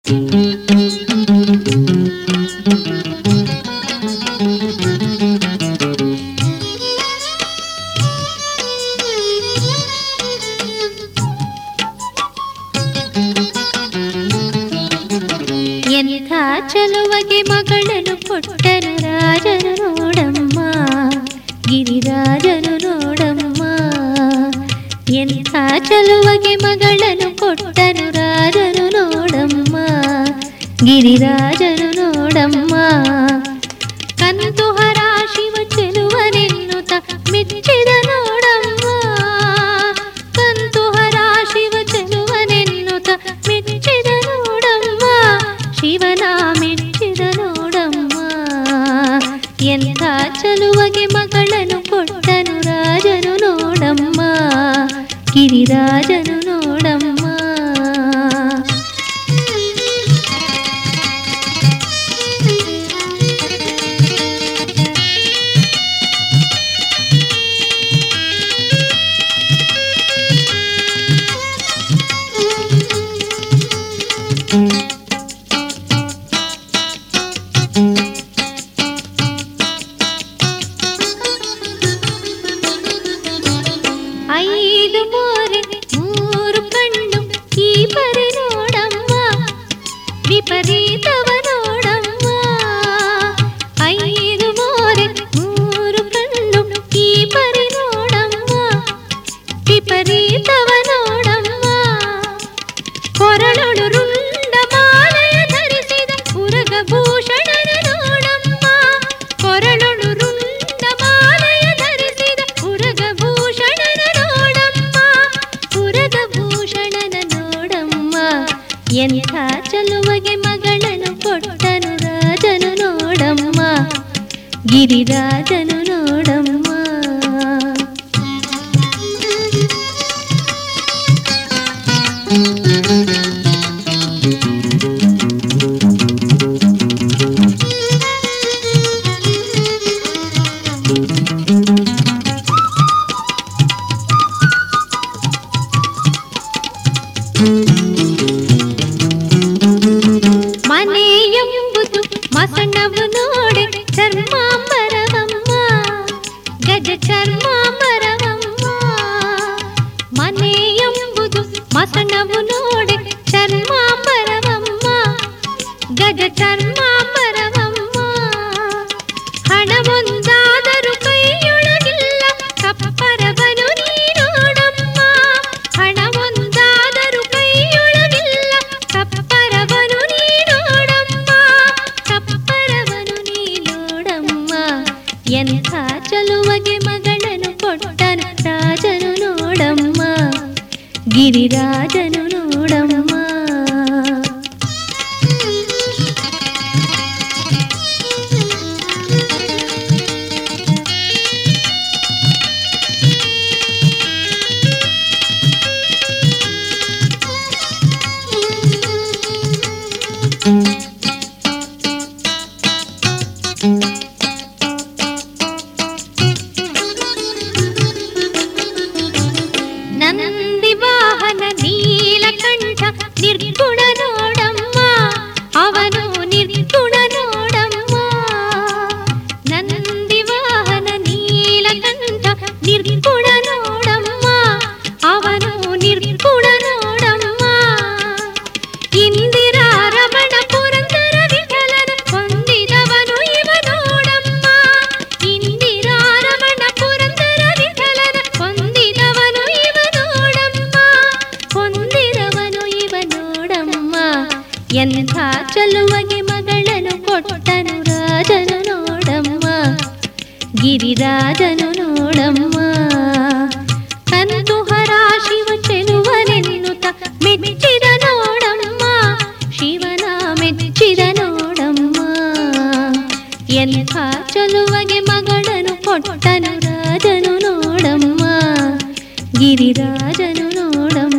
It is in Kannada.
ಎಂಥ ಚಲುವಗೆ ಮಗಳನ್ನು ಕೊಟ್ಟನು ರಾಜನು ನೋಡಮ್ಮ ಗಿರಿರಾಜನು ನೋಡಮ್ಮ ಎಂಥ ಚಲುವಗೆ ಮಗಳನ್ನು ಕೊಟ್ಟನು ರಾಜನು ನೋಡಮ್ಮ ಗಿರಿರಾಜನು ನೋಡಮ್ಮ ಕಂತುಹರ ಶಿವ ಚೆಲುವನೆನ್ನುತ್ತ ಮೆಚ್ಚಿದ ನೋಡಮ್ಮ ಕಂತುಹರ ಶಿವ ಚೆಲುವನೆನ್ನುತ್ತ ಮೆಚ್ಚಿದ ನೋಡಮ್ಮ ಶಿವನ ಮೆಚ್ಚಿದ ನೋಡಮ್ಮ ಎಂಥ ಚಲುವಗೆ ಮಗಳನ್ನು ಕೊಟ್ಟನು ರಾಜನು ನೋಡಮ್ಮ ಗಿರಿರಾಜನು ನೋಡಮ್ಮ ಐದು ಮೋರೆ ಮೂರು ಕಣ್ಣು ಈ ಪರಿ ನೋಡಮ್ಮ ವಿಪರೀತವ ನೋಡಮ್ಮ ಐದು ಮೋರೆ ಮೂರು ಕಣ್ಣು ಈ ಪರಿ ನೋಡಮ್ಮ ವಿಪರೀತವ ನೋಡಮ್ಮ ಕೊರಳೊಳು ರುಂಡ ಮಾಲೆಯ ಧರಿಸಿದ ಉರಗಭೂಷಣನ ನೋಡಮ್ಮ ಕೊರಳೊಳು ರುಂಡ ಮಾಲೆಯ ಧರಿಸಿದ ಉರಗಭೂಷಣನ ನೋಡಮ್ಮ ಉರಗಭೂಷಣನ ನೋಡಮ್ಮ ಎಂಥ ಚಲುವಗೆ ಮಗಳನ್ನು ಕೊಟ್ಟನು ರಾಜನು ನೋಡಮ್ಮ ಗಿರಿರಾಜನು ನೋಡಮ್ಮ ಮನೆ ಎಂಬುದು ಮಸಣವು ನೋಡೆ ಚರ್ಮಾಂಬರವಮ್ಮ ಗಜ ಚರ್ಮಾಂಬರವಮ್ಮ ಮನೆ ಎಂಬುದು ಮಸಣವು ನೋಡೆ ಚರ್ಮಾಂಬರವಮ್ಮ ಗಜ ಚರ್ಮಾಂಬರವಮ್ಮ ಹಣವೊಂದಾದರೂ ಕೈಯೊಳಗಿಲ್ಲ ಕಪ್ಪರವನು ನೀ ನೋಡಮ್ಮ ಹಣವೊಂದಾದರೂ ಕೈಯೊಳಗಿಲ್ಲ ಕಪ್ಪರವನು ನೀ ನೋಡಮ್ಮ ಕಪ್ಪರವನು ನೀ ನೋಡಮ್ಮ ಎಂಥ ಚಲುವಗೆ ಮಗಳನ್ನು ಕೊಟ್ಟನು ರಾಜನು ನೋಡಮ್ಮ ಗಿರಿರಾಜನು ನೋಡಮ್ಮ ನಂದಿ ವಾಹನ ನೀಲಕಂಠ ನಿರ್ಗುಣ ನೋಡಮ್ಮ ಅವನು ನಿರ್ಗುಣ ನೋಡಮ್ಮ ನಂದಿ ವಾಹನ ನೀಲಕಂಠ ನಿರ್ಗುಣ ನೋಡಮ್ಮ ಅವನು ನಿರ್ಗುಣ ನೋಡಮ್ಮ ಇಂದಿರಾ ರಮಣ ಪುರಂದರ ವಿಠಲನ ಹೊಂದಿದವನು ಇವ ನೋಡಮ್ಮ ಇಂದಿರಾ ರಮಣ ಪುರಂದರ ವಿಠಲನ ಹೊಂದಿದವನು ಇವ ನೋಡಮ್ಮ ಹೊಂದಿದವನು ಇವ ನೋಡಮ್ಮ ಎಂಥ ಚಲುವಗೆ ಮಗಳನ್ನು ಕೊಟ್ಟನು ರಾಜನು ನೋಡಮ್ಮ ಗಿರಿರಾಜನು ನೋಡಮ್ಮ ಕಂತುಹರ ಶಿವ ಚೆಲುವನೆನ್ನುತ್ತ ಮೆಚ್ಚಿದ ನೋಡಮ್ಮ ಶಿವನ ಮೆಚ್ಚಿದ ನೋಡಮ್ಮ ಎಂಥ ಚಲುವಗೆ ಮಗಳನ್ನು ಕೊಟ್ಟನು ರಾಜನು ನೋಡಮ್ಮ ಗಿರಿರಾಜನು ನೋಡಮ್ಮ